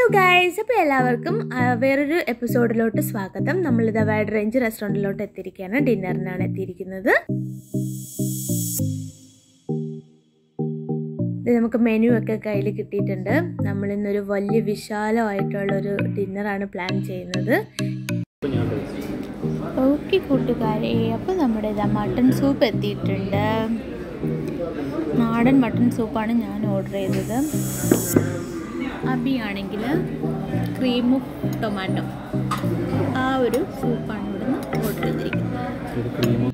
Hello guys അപ്പോൾ എല്ലാവർക്കും ആ, വേറൊരു എപ്പിസോഡിലോട്ട് സ്വാഗതം നമ്മളിത് വൈഡ് റേഞ്ച് റെസ്റ്റോറൻറ്റിലോട്ട് എത്തിയിരിക്കുകയാണ് ഡിന്നറിനാണ് എത്തിയിരിക്കുന്നത് ഇത് നമുക്ക് മെനു ഒക്കെ കയ്യിൽ കിട്ടിയിട്ടുണ്ട് നമ്മളിന്നൊരു വലിയ വിശാലമായിട്ടുള്ളൊരു ഡിന്നറാണ് പ്ലാൻ ചെയ്യുന്നത് ഓക്കെ കൂട്ടുകാരെ അപ്പോൾ നമ്മുടെ ഇതാ മട്ടൺ സൂപ്പ് എത്തിയിട്ടുണ്ട് നാടൻ മട്ടൺ സൂപ്പാണ് ഞാൻ ഓർഡർ ചെയ്തത് അബിയാണെങ്കിൽ ക്രീമും ടൊമാറ്റോ ആ ഒരു സൂപ്പാണ് ഇവിടുന്ന് ഓർഡർ ചെയ്തിരിക്കുന്നത്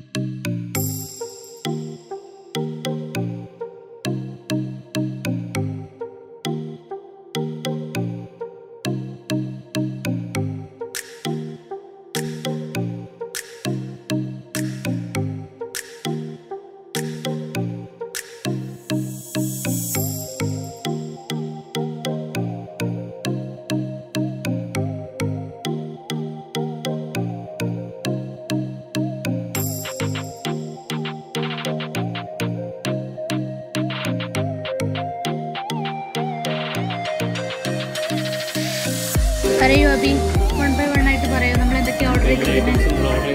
പറയൂ അബി വൺ ബൈ വൺ ആയിട്ട് പറയൂ നമ്മൾ എന്തൊക്കെയാണ് ഓർഡർ ചെയ്തിരിക്കുന്നത്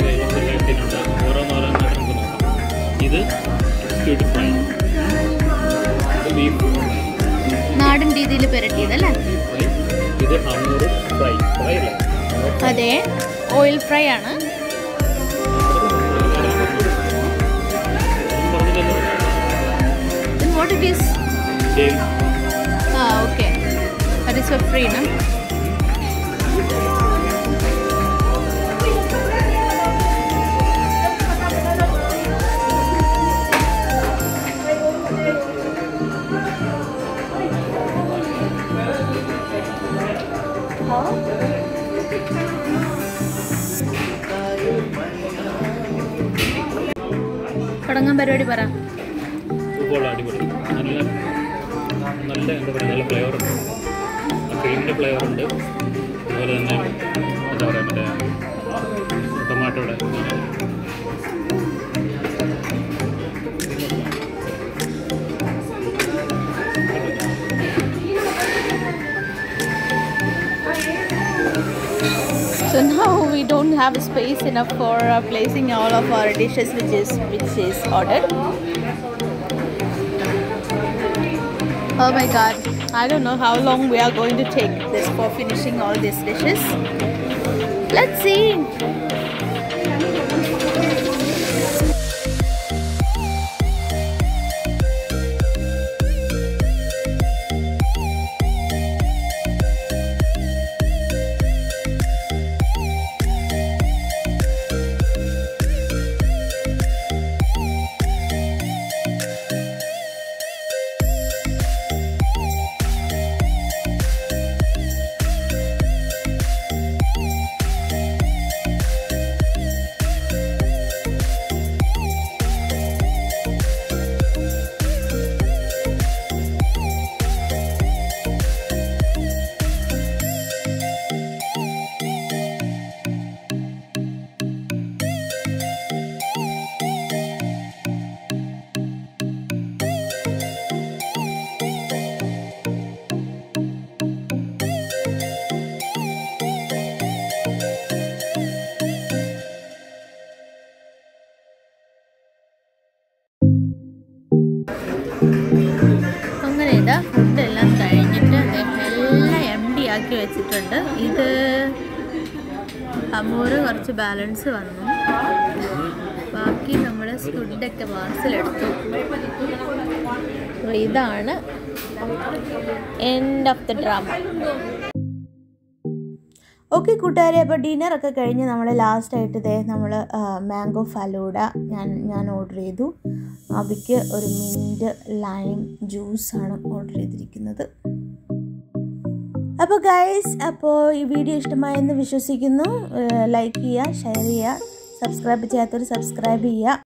ഇത് സ്ക്യൂഡ് ഫ്രൈ ഇത് ബീഫ് നാടൻ രീതിയിൽ പുരട്ടിയതല്ലേ ഫ്രൈ ഇത് ഹമ്മൂർ ഫ്രൈ ഫ്രൈ അല്ലേ അതെ ഓയിൽ ഫ്രൈ ആണ് പറഞ്ഞില്ലല്ലോ വാട്ട് ഇറ്റ് ഈസ് ശരി ആ okay that is for free ആണ് തുടങ്ങാൻ പരിപാടി പറ സൂപ്പുള്ള അടിപൊളി നല്ല നല്ല എന്താ പറയുക നല്ല ഫ്ലേവർ ഉണ്ട് ക്രീമിൻ്റെ ഫ്ലേവർ ഉണ്ട് അതുപോലെ തന്നെ എന്താ പറയുക മറ്റേ ടൊമാറ്റോയുടെ So now we don't have space enough for uh, placing all of our dishes which is which is ordered. Oh my god. I don't know how long we are going to take this for finishing all these dishes. Let's see. അങ്ങനെ ഇതാ ഫുഡെല്ലാം കഴിഞ്ഞിട്ട് അദ്ദേഹം എല്ലാം M D ആക്കി വെച്ചിട്ടുണ്ട് ഇത് അമൂറ് കുറച്ച് ബാലൻസ് വന്നു ബാക്കി നമ്മൾ ഫുഡൊക്കെ പാർസലെടുത്തു അപ്പോൾ ഇതാണ് end of the drama okay കൂട്ടുകാരെ അപ്പോൾ ഡിന്നറൊക്കെ കഴിഞ്ഞ് നമ്മൾ ലാസ്റ്റായിട്ട് ഇതേ നമ്മൾ മാംഗോ ഫലൂഡ ഞാൻ ഞാൻ ഓർഡർ ചെയ്തു അവയ്ക്ക് ഒരു മിൻറ്റ് ലൈം ജ്യൂസാണ് ഓർഡർ ചെയ്തിരിക്കുന്നത് അപ്പോൾ ഗൈസ് അപ്പോൾ ഈ വീഡിയോ ഇഷ്ടമായെന്ന് വിശ്വസിക്കുന്നു ലൈക്ക് ചെയ്യുക ഷെയർ ചെയ്യുക സബ്സ്ക്രൈബ് ചെയ്യാത്തവർ സബ്സ്ക്രൈബ് ചെയ്യുക